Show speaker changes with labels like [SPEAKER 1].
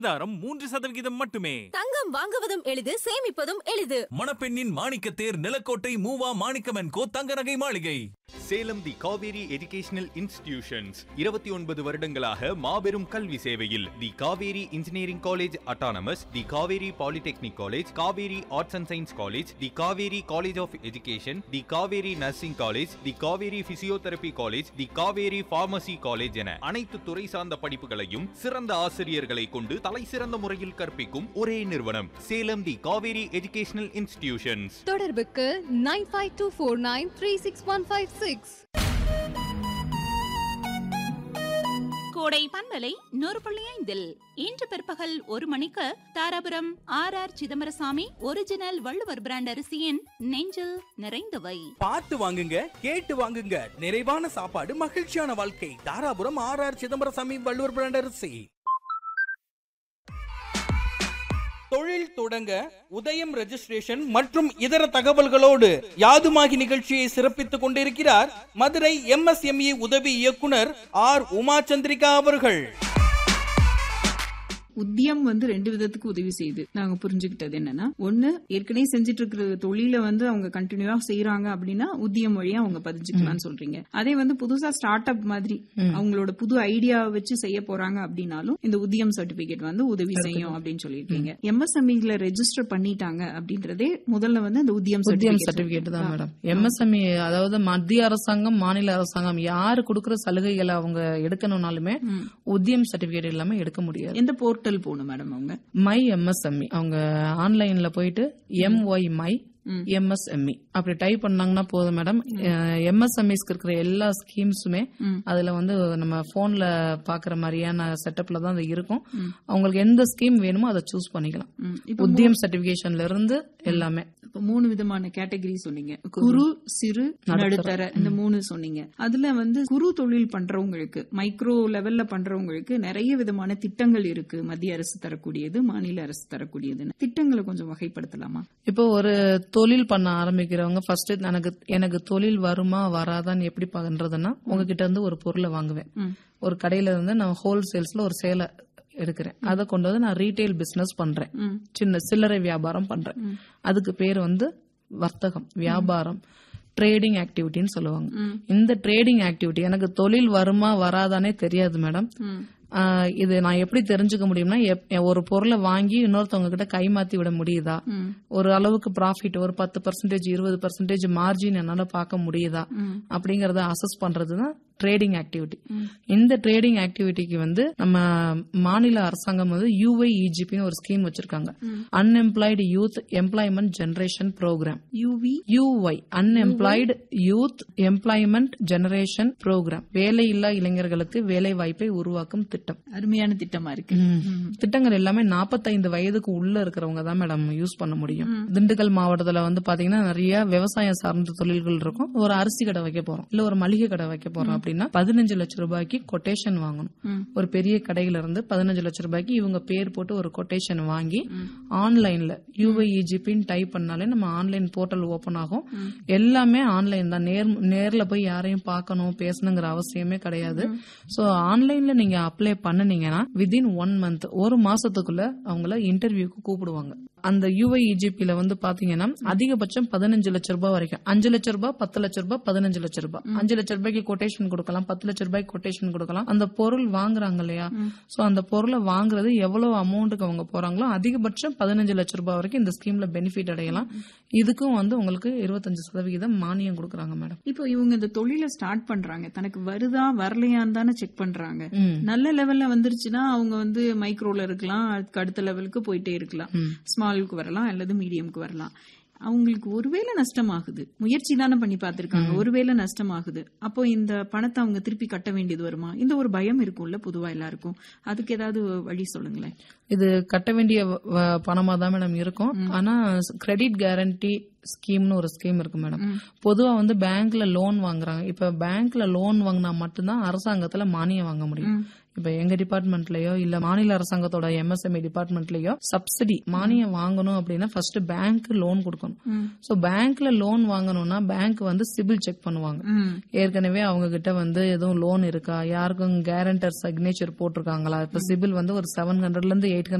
[SPEAKER 1] தாரம் மூன்று சதவிகிதம் மட்டுமே
[SPEAKER 2] தங்கம் வாங்குவதும் எளிது சேமிப்பதும் எளிது
[SPEAKER 1] மணப்பெண்ணின் மாணிக்கத்தேர் நிலக்கோட்டை மூவா மாணிக்கமன் கோ தங்க நகை மாளிகை
[SPEAKER 3] Salem the Kaveri educational institutions இருபத்தி ஒன்பது வருடங்களாக மாபெரும் கல்வி சேவையில் the Kaveri engineering college autonomous the Kaveri polytechnic college Kaveri arts and science college the Kaveri college of education the Kaveri nursing college the Kaveri physiotherapy college the Kaveri pharmacy college என அனைத்து துறை சார்ந்த படிப்புகளையும் சிறந்த ஆசிரியர்களை கொண்டு தலை சிறந்த முறையில் கற்பிக்கும் ஒரே நிறுவனம் Salem the Kaveri educational institutions
[SPEAKER 4] தொடர்புக்கு nine five two four nine three six one five six
[SPEAKER 5] Kodai பண்பலை நூறு புள்ளி ஐந்தில் இன்று பிற்பகல் ஒரு மணிக்கு Dharapuram R R Chidambarasamy original Valluvar brand அரிசியின் நெஞ்சில் நிறைந்தவை
[SPEAKER 6] பார்த்து வாங்குங்க கேட்டு வாங்குங்க நிறைவான சாப்பாடு மகிழ்ச்சியான வாழ்க்கை Dharapuram R R Chidambarasamy Valluvar brand அரிசி தொழில் தொடங்க உதயம் ரெஜிஸ்ட்ரேஷன் மற்றும் இதர தகவல்களோடு யாதுமாகி நிகழ்ச்சியை சிறப்பித்துக் கொண்டிருக்கிறார் மதுரை எம்எஸ்எம்இ உதவி இயக்குனர் ஆர் உமாச்சந்திரிகா அவர்கள்
[SPEAKER 7] உத்தியம் வந்து ரெண்டு விதத்துக்கு உதவி செய்யுது நாங்க புரிஞ்சுக்கிட்டது என்னன்னா ஒண்ணு ஏற்கனவே செஞ்சுட்டு இருக்கிற தொழில வந்து அவங்க கண்டினியூவா செய்யறாங்க அப்படின்னா உத்தியம் வழியா அவங்க பதிஞ்சுக்கலாம்னு சொல்றீங்க அதே வந்து புதுசா ஸ்டார்ட் அப் மாதிரி அவங்களோட புது ஐடியா வச்சு செய்ய போறாங்க அப்படின்னாலும் இந்த உத்தியம் சர்டிபிகேட் வந்து உதவி செய்யும் அப்படின்னு சொல்லியிருக்கீங்க எம்எஸ்எம்இல ரெஜிஸ்டர் பண்ணிட்டாங்க அப்படின்றதே முதல்ல வந்து அந்த உத்தியம்
[SPEAKER 8] உத்தியம் சர்டிபிகேட் தான் மேடம் எம்எஸ்எம்இ அதாவது மத்திய அரசாங்கம் மாநில அரசாங்கம் யாரு கொடுக்கிற சலுகைகளை அவங்க எடுக்கணும்னாலுமே உத்தியம் சர்டிபிகேட் இல்லாம எடுக்க முடியாது
[SPEAKER 7] எந்த போர்ட்டல் போகணும் மேடம் அவங்க
[SPEAKER 8] மை எம்எஸ்எம்இ அவங்க ஆன்லைன்ல போயிட்டு எம்ஒய் மை எம்எஸ்எம்இ அப்படி டைப் பண்ணாங்கன்னா போதும் மேடம் எம்எஸ்எம்இஸ்க்கு இருக்கிற எல்லா ஸ்கீம்ஸுமே அதுல வந்து நம்ம போன்ல பாக்குற மாதிரியான செட்டப்ல தான் அது இருக்கும் அவங்களுக்கு எந்த ஸ்கீம் வேணுமோ அதை சூஸ் பண்ணிக்கலாம்
[SPEAKER 7] ம். இப்ப
[SPEAKER 8] உத்தியம் சர்டிபிகேஷன்ல இருந்து எல்லாமே
[SPEAKER 7] இப்ப மூணு விதமான கேட்டகரி சொன்னீங்க குறு சிறு நடுத்தர இந்த மூணு சொன்னீங்க அதுல வந்து குறு தொழில் பண்றவங்களுக்கு மைக்ரோ லெவல்ல பண்றவங்களுக்கு நிறைய விதமான திட்டங்கள் இருக்கு மத்திய அரசு தரக்கூடியது மாநில அரசு தரக்கூடியதுன்னு திட்டங்களை கொஞ்சம் வகைப்படுத்தலாமா
[SPEAKER 8] இப்போ ஒரு தொழில் பண்ண ஆரம்பிக்கிறவங்க ஃபர்ஸ்ட் எனக்கு எனக்கு தொழில் வருமா வராதான்னு எப்படி பண்றதுன்னா உங்ககிட்ட இருந்து ஒரு பொருளை வாங்குவேன் ஒரு கடையில இருந்து நான் ஹோல்சேல்ஸ்ல ஒரு சேலை எடுக்கிறேன் அதை கொண்டு வந்து நான் ரீட்டைல் பிசினஸ் பண்றேன் சின்ன சில்லறை வியாபாரம் பண்றேன் அதுக்கு பேர் வந்து வர்த்தகம் வியாபாரம் ட்ரேடிங் ஆக்டிவிட்டின்னு சொல்லுவாங்க இந்த ட்ரேடிங் ஆக்டிவிட்டி எனக்கு தொழில் வருமா வராதானே தெரியாது மேடம் ஆஹ் இது நான் எப்படி தெரிஞ்சுக்க முடியும்னா எப்- ஒரு பொருளை வாங்கி இன்னொருத்தவங்க கிட்ட கைமாத்தி விட முடியுதா ஒரு அளவுக்கு ப்ராஃபிட் ஒரு பத்து பர்சன்டேஜ் இருபது பர்சன்டேஜ் மார்ஜின் என்னால பார்க்க முடியுதா அப்படிங்கறத அசஸ் பண்றது தான் ட்ரேடிங் ஆக்டிவிட்டி இந்த ட்ரேடிங் ஆக்டிவிட்டிக்கு வந்து நம்ம மாநில அரசாங்கம் வந்து யூஐஇஜிபின்னு ஒரு ஸ்கீம் வச்சிருக்காங்க unemployed youth employment generation programme
[SPEAKER 7] UV
[SPEAKER 8] UI unemployed youth employment generation programme வேலையில்லா இளைஞர்களுக்கு வேலை வாய்ப்பை உருவாக்கும் திட்டம்
[SPEAKER 7] அருமையான திட்டமா இருக்கு
[SPEAKER 8] திட்டங்கள் எல்லாமே 45 வயதுக்கு உள்ள இருக்கிறவங்க தான் மேடம் யூஸ் பண்ண முடியும் திண்டுக்கல் மாவட்டத்துல வந்து பாத்தீங்கன்னா நிறைய விவசாயம் சார்ந்த தொழில்கள் இருக்கும் ஒரு அரிசி கடை வைக்க போறோம் இல்ல ஒரு மளிகை கடை வைக்க போறோம் அப்படின்னா பதினஞ்சு லட்சம் ரூபாய்க்கு கொட்டேஷன் வாங்கணும் ஒரு பெரிய கடையில இருந்து பதினஞ்சு லட்சம் ரூபாய்க்கு இவங்க பேர் போட்டு ஒரு கொட்டேஷன் வாங்கி ஆன்லைன்ல யூஐஇஜிபின்னு டைப் பண்ணாலே நம்ம ஆன்லைன் போர்ட்டல் ஓபன் ஆகும் எல்லாமே ஆன்லைன் தான் நேர் நேர்ல போய் யாரையும் பார்க்கணும் பேசணுங்கிற அவசியமே கிடையாது சோ ஆன்லைன்ல நீங்க அப்ளை பண்ணுனீங்கன்னா விதின் ஒன் மந்த் ஒரு மாசத்துக்குள்ள அவங்கள இன்டர்வியூக்கு கூப்பிடுவாங்க அந்த யூஐஇஜிபில வந்து பாத்தீங்கன்னா அதிகபட்சம் பதினஞ்சு லட்சம் ரூபாய் வரைக்கும் அஞ்சு லட்சம் ரூபாய் பத்து லட்சம் ரூபாய் பதினஞ்சு லட்சம் ரூபாய் அஞ்சு லட்சம் ரூபாய்க்கு கொட்டேஷன் கொடுக்கலாம் பத்து லட்சம் ரூபாய்க்கு கொட்டேஷன் கொடுக்கலாம் அந்த பொருள் வாங்குறாங்க இல்லையா சோ அந்த பொருளை வாங்குறது எவ்வளவு அமௌண்ட்டுக்கு அவங்க போறாங்களோ அதிகபட்சம் பதினஞ்சு லட்சம் ரூபாய் வரைக்கும் இந்த ஸ்கீம்ல பெனிஃபிட் அடையலாம் இதுக்கும் வந்து உங்களுக்கு இருபத்தஞ்சு சதவிகிதம் மானியம் கொடுக்குறாங்க மேடம்
[SPEAKER 7] இப்போ இவங்க இந்த தொழிலை ஸ்டார்ட் பண்றாங்க தனக்கு வருதா வரலையான்னு தானே செக் பண்றாங்க
[SPEAKER 8] ம்.
[SPEAKER 7] நல்ல லெவல்ல வந்துருச்சுன்னா அவங்க வந்து மைக்ரோல இருக்கலாம் அதுக்கு அடுத்த லெவலுக்கு போயிட்டே இருக்கலாம் ஸ்மாலுக்கு வரலாம் அல்லது மீடியம்க்கு வரலாம் அவங்களுக்கு ஒருவேளை நஷ்டமாகுது முயற்சி தானே பண்ணி பார்த்திருக்காங்க ஒருவேளை நஷ்டமாகுது அப்போ இந்த பணத்தை அவங்க திருப்பி கட்ட வேண்டியது வருமா இந்த ஒரு பயம் இருக்கும்ல பொதுவா எல்லாருக்கும் அதுக்கு ஏதாவது வழி சொல்லுங்களேன்
[SPEAKER 8] இது கட்ட வேண்டிய வ- வ- பணமா தான் மேடம் இருக்கும் ஆனா கிரெடிட் கேரண்டி ஸ்கீம்னு ஒரு ஸ்கீம் இருக்கு மேடம் பொதுவா வந்து பேங்க்ல லோன் வாங்குறாங்க இப்ப பேங்க்ல லோன் வாங்கினா மட்டும்தான் அரசாங்கத்துல மானியம் வாங்க முடியும் இப்ப எங்க டிபார்ட்மெண்ட்லயோ இல்ல மாநில அரசாங்கத்தோட எம்எஸ்எம்இ டிபார்ட்மெண்ட்லயோ சப்சிடி மானியம் வாங்கணும் அப்படின்னா ஃபர்ஸ்ட் பேங்க் லோன் கொடுக்கணும் சோ பேங்க்ல லோன் வாங்கணும்னா பேங்க் வந்து சிபில் செக் பண்ணுவாங்க ஏற்கனவே அவங்க கிட்ட வந்து எதுவும் லோன் இருக்கா யாருக்கும் கேரண்டர் சிக்னேச்சர் போட்டிருக்காங்களா இப்ப சிபில் வந்து ஒரு செவன் ஹண்ட்ரட்ல இருந்து எயிட்